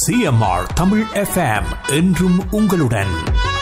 CMR Tamil FM என்றும் உங்களுடன்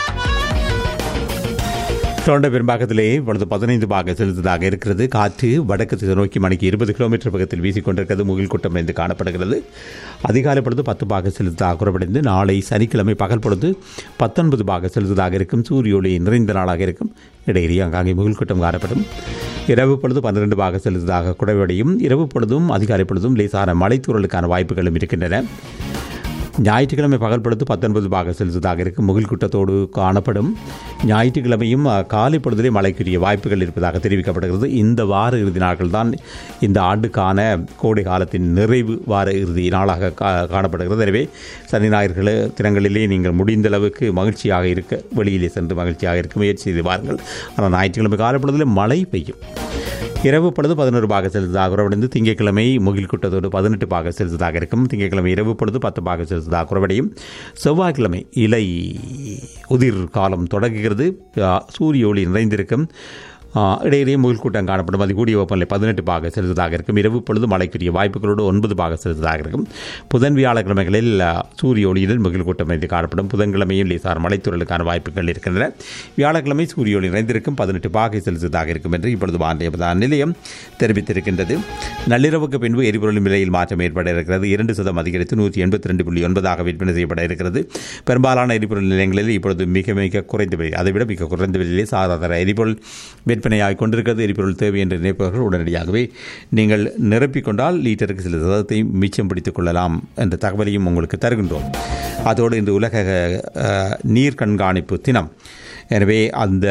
தொடர்ந்த பெரும்பாகத்திலே இப்பொழுது பதினைந்து பாக செலுத்ததாக இருக்கிறது காற்று வடக்கு திசை நோக்கி மணிக்கு இருபது கிலோமீட்டர் பக்கத்தில் வீசிக்கொண்டிருக்கிறது முகில் கூட்டம் என்று காணப்படுகிறது அதிகாலை பொழுது பத்து பாக செலுத்ததாக குறைவடைந்து நாளை சனிக்கிழமை பகல் பொழுது பத்தொன்பது பாக செலுத்ததாக இருக்கும் சூரிய ஒளி நிறைந்த நாளாக இருக்கும் இடையிலேயே அங்காங்கே முகில் கூட்டம் காணப்படும் இரவு பொழுது பன்னிரண்டு பாக செலுத்ததாக குறைவடையும் இரவு பொழுதும் அதிகாலை பொழுதும் லேசான மழைத்தூரலுக்கான வாய்ப்புகளும் இருக்கின்றன ஞாயிற்றுக்கிழமை பகல் பொழுது பத்தொன்பது பாக செலுத்ததாக இருக்கும் முகில் கூட்டத்தோடு காணப்படும் ஞாயிற்றுக்கிழமையும் அஹ், காலை பொழுதிலே மழைக்குரிய வாய்ப்புகள் இருப்பதாக தெரிவிக்கப்படுகிறது இந்த வார இறுதி நாட்கள் தான் இந்த ஆண்டுக்கான கோடை காலத்தின் நிறைவு வார இறுதி நாளாக கா- காணப்படுகிறது எனவே சனி ஞாயிறு தினங்களிலே நீங்கள் முடிந்த அளவுக்கு மகிழ்ச்சியாக இருக்க வெளியிலே சென்று மகிழ்ச்சியாக இருக்க முயற்சி செய்து வாருங்கள் ஆனால் ஞாயிற்றுக்கிழமை காலை பொழுதிலே மழை பெய்யும் இரவு பொழுது பதினோரு பாக செலுத்ததாக குறைவடைந்து திங்கட்கிழமை முகில் கூட்டத்தோடு பதினெட்டு பாக செலுத்ததாக இருக்கும் திங்கட்கிழமை இரவு பொழுது பத்து பாக செலுத்ததாக குறைவடையும் செவ்வாய்க்கிழமை இலை உதிர் காலம் தொடங்குகிறது ஆ, சூரிய ஒளி நிறைந்திருக்கும் ஆ, இடையிலேயே முகில் கூட்டம் காணப்படும் அது கூடிய வெப்பநிலை பதினெட்டு பாக செலுத்ததாக இருக்கும் இரவு பொழுது மழைக்குரிய வாய்ப்புகளோடு ஒன்பது பாக செலுத்ததாக இருக்கும் புதன் வியாழக்கிழமைகளில் ஆ, சூரிய ஒளியுடன் முகில் கூட்டம் இது காணப்படும் புதன்கிழமையும் லேசார் மழைத்துறலுக்கான வாய்ப்புகள் இருக்கின்றன வியாழக்கிழமை சூரிய ஒளி நிறைந்திருக்கும் பதினெட்டு பாகை செலுத்ததாக இருக்கும் என்று இப்பொழுது வானிலை பிரதான நிலையம் தெரிவித்திருக்கின்றது நள்ளிரவுக்கு பின்பு எரிபொருளின் விலையில் மாற்றம் ஏற்பட இருக்கிறது இரண்டு சதம் அதிகரித்து நூற்றி எண்பத்தி ரெண்டு புள்ளி ஒன்பதாக விற்பனை செய்யப்பட இருக்கிறது பெரும்பாலான எரிபொருள் நிலையங்களில் இப்பொழுது மிக மிக குறைந்த விலை அதைவிட மிக குறைந்த விலையிலே சாதாரண எரிபொருள் விற்பனையாகிக் கொண்டிருக்கிறது எரிபொருள் தேவை என்று நினைப்பவர்கள் உடனடியாகவே நீங்கள் நிரப்பிக்கொண்டால் லீட்டருக்கு சில சதத்தை மிச்சம் பிடித்துக் கொள்ளலாம் என்ற தகவலையும் உங்களுக்கு தருகின்றோம் அதோடு இந்த உலக அஹ், நீர் கண்காணிப்பு தினம் எனவே அந்த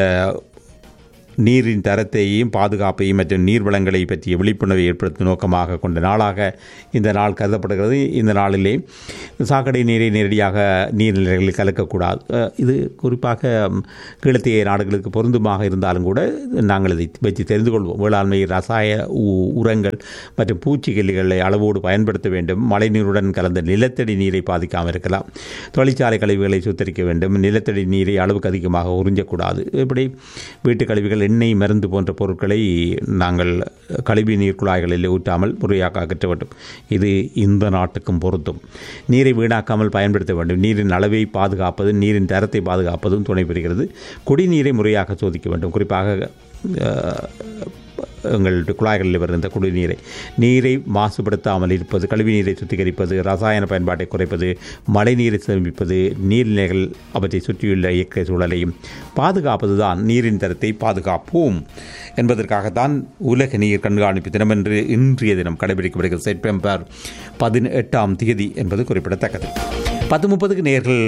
நீரின் தரத்தையும் பாதுகாப்பையும் மற்றும் நீர் வளங்களை பற்றிய விழிப்புணர்வை ஏற்படுத்தும் நோக்கமாக கொண்ட நாளாக இந்த நாள் கருதப்படுகிறது இந்த நாளிலே சாக்கடை நீரை நேரடியாக நீர்நிலைகளில் கலக்கக்கூடாது அஹ், இது குறிப்பாக ம், கீழத்திய நாடுகளுக்கு பொருந்துமாக இருந்தாலும் கூட நாங்கள் இதை வச்சு தெரிந்து கொள்வோம் வேளாண்மை ரசாய உ- உரங்கள் மற்றும் பூச்சிக்கொல்லிகளை அளவோடு பயன்படுத்த வேண்டும் மழைநீருடன் கலந்த நிலத்தடி நீரை பாதிக்காமல் இருக்கலாம் தொழிற்சாலை கழிவுகளை சுத்தரிக்க வேண்டும் நிலத்தடி நீரை அளவுக்கு அதிகமாக உறிஞ்சக்கூடாது இப்படி வீட்டு கழிவுகள் எண்ணெய் மருந்து போன்ற பொருட்களை நாங்கள் கழிவு நீர் குழாய்களில் ஊற்றாமல் முறையாக அகற்ற வேண்டும் இது இந்த நாட்டுக்கும் பொருந்தும் நீரை வீணாக்காமல் பயன்படுத்த வேண்டும் நீரின் அளவை பாதுகாப்பது நீரின் தரத்தை பாதுகாப்பதும் துணை புரிகிறது குடிநீரை முறையாக சோதிக்க வேண்டும் குறிப்பாக அஹ், எங்கள் குழாய்களில் வருகின்ற குடிநீரை நீரை மாசுபடுத்தாமல் இருப்பது கழிவு நீரை சுத்திகரிப்பது ரசாயன பயன்பாட்டை குறைப்பது மழைநீரை சேமிப்பது நீர்நிலைகள் அவற்றை சுற்றியுள்ள இயற்கை சூழலையும் பாதுகாப்பது தான் நீரின் தரத்தை பாதுகாப்போம் என்பதற்காகத்தான் உலக நீர் கண்காணிப்பு தினம் என்று இன்றைய தினம் கடைபிடிக்கப்படுகிறது செப்டம்பர் பதினெட்டாம் தேதி என்பது குறிப்பிடத்தக்கது பத்து முப்பதுக்கு நேர்கள்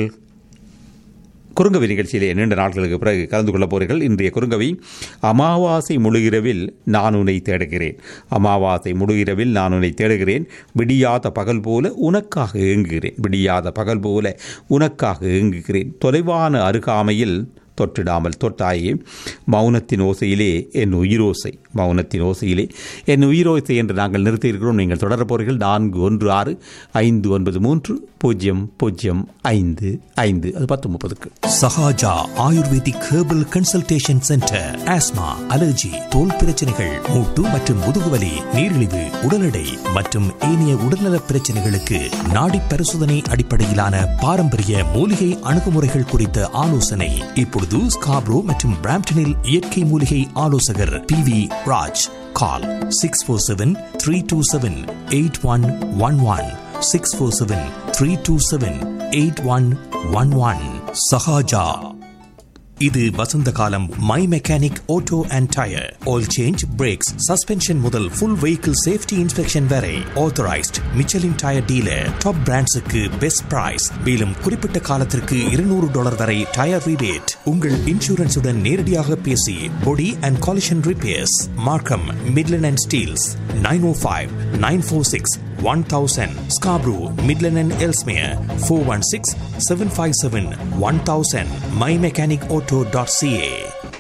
குறுங்கவி நிகழ்ச்சியிலே நீண்ட நாட்களுக்கு பிறகு கலந்து கொள்ளப் போறீர்கள் இன்றைய குறுங்கவி அமாவாசை முழுகிரவில் நான் உன்னை தேடுகிறேன் அமாவாசை முழுகிரவில் நான் உன்னை தேடுகிறேன் விடியாத பகல் போல உனக்காக ஏங்குகிறேன் விடியாத பகல் போல உனக்காக ஏங்குகிறேன் தொலைவான அருகாமையில் தொற்றிடாமல் தொட்டாயே மௌனத்தின் ஓசையிலே என் உயிரோசை மௌனத்தின் ஓசையிலே என் உயிரோசை என்று நாங்கள் நிறுத்தியிருக்கிறோம் நீங்கள் தொடரப் போறீர்கள் நான்கு ஒன்று ஆறு ஐந்து ஒன்பது மூன்று பூஜ்ஜியம் பூஜ்ஜியம் ஐந்து ஐந்து அது பத்து முப்பதுக்கு Sahaja ayurvedic herbal consultation centre asthma allergy தோல் பிரச்சனைகள் மூட்டு மற்றும் முதுகுவலி நீரிழிவு உடல் எடை மற்றும் ஏனைய உடல்நலப் பிரச்சனைகளுக்கு நாடி பரிசோதனை அடிப்படையிலான பாரம்பரிய மூலிகை அணுகுமுறைகள் குறித்த ஆலோசனை இப்பொழுது ஸ்காப்ரோ மற்றும் பிராம்டனில் இயற்கை மூலிகை ஆலோசகர் P V Raj call six four seven three two seven eight one one one six four seven three two seven eight one one one Sahaja இது வசந்த காலம் my mechanic auto and tyre oil change brakes suspension முதல் full vehicle safety inspection வரை authorised Michelin tyre dealer top பிராண்ட்ஸுக்கு best price மேலும் குறிப்பிட்ட காலத்திற்கு இருநூறு டாலர் வரை டயர் ரிபேட் உங்கள் இன்சூரன்ஸுடன் நேரடியாக பேசி body and collision repairs Markham Midland and Steeles nine O five nine four six 1000 Scarborough, Midland and Elsmere 416 757 1000 mymechanicauto.ca